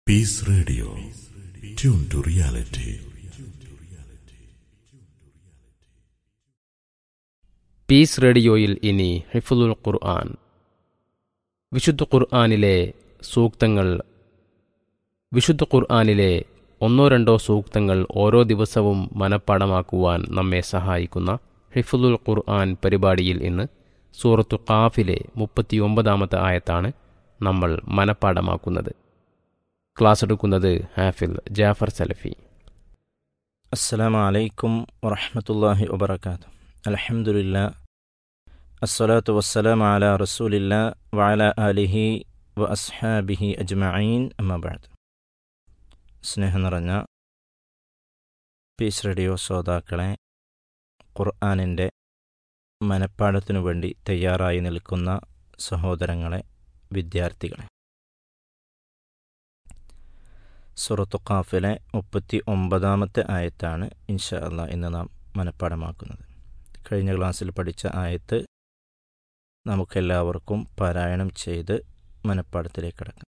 Peace Radio. Tune to reality. Peace റേഡിയോയിൽ ഇനി ഹിഫുൽ ഖുർആൻ വിശുദ്ധ ഖുർആനിലെ സൂക്തങ്ങൾ വിശുദ്ധ ഖുർആനിലെ ഒന്നോ രണ്ടോ സൂക്തങ്ങൾ ഓരോ ദിവസവും മനഃപ്പാടമാക്കുവാൻ നമ്മെ സഹായിക്കുന്ന ഹിഫുൽ ഖുർആൻ പരിപാടിയിൽ ഇന്ന് സൂറത്തു ഖാഫിലെ മുപ്പത്തിയൊമ്പതാമത്തെ ആയത്താണ് നമ്മൾ മനഃപ്പാടമാക്കുന്നത് ക്ലാസ് എടുക്കുന്നത് ഹാഫിൽ ജാഫർ സലഫി السلام عليكم ورحمة الله وبركاته الحمد لله الصلاة والسلام على رسول الله وعلى آله وأصحابه أجمعين أما بعد സ്നേഹം നിറഞ്ഞ പീസ് റേഡിയോ ശ്രോതാക്കളെ ഖുർആാനിൻ്റെ മനപ്പാടത്തിനു വേണ്ടി തയ്യാറായി നിൽക്കുന്ന സഹോദരങ്ങളെ വിദ്യാർത്ഥികളെ സുറത്തു ഖാഫിലെ മുപ്പത്തി ഒമ്പതാമത്തെ ആയത്താണ് ഇൻഷാ അള്ളാ ഇന്ന് നാം മനഃപ്പാടമാക്കുന്നത് കഴിഞ്ഞ ക്ലാസ്സിൽ പഠിച്ച ആയത്ത് നമുക്കെല്ലാവർക്കും പാരായണം ചെയ്ത് മനഃപ്പാടത്തിലേക്ക് കടക്കാം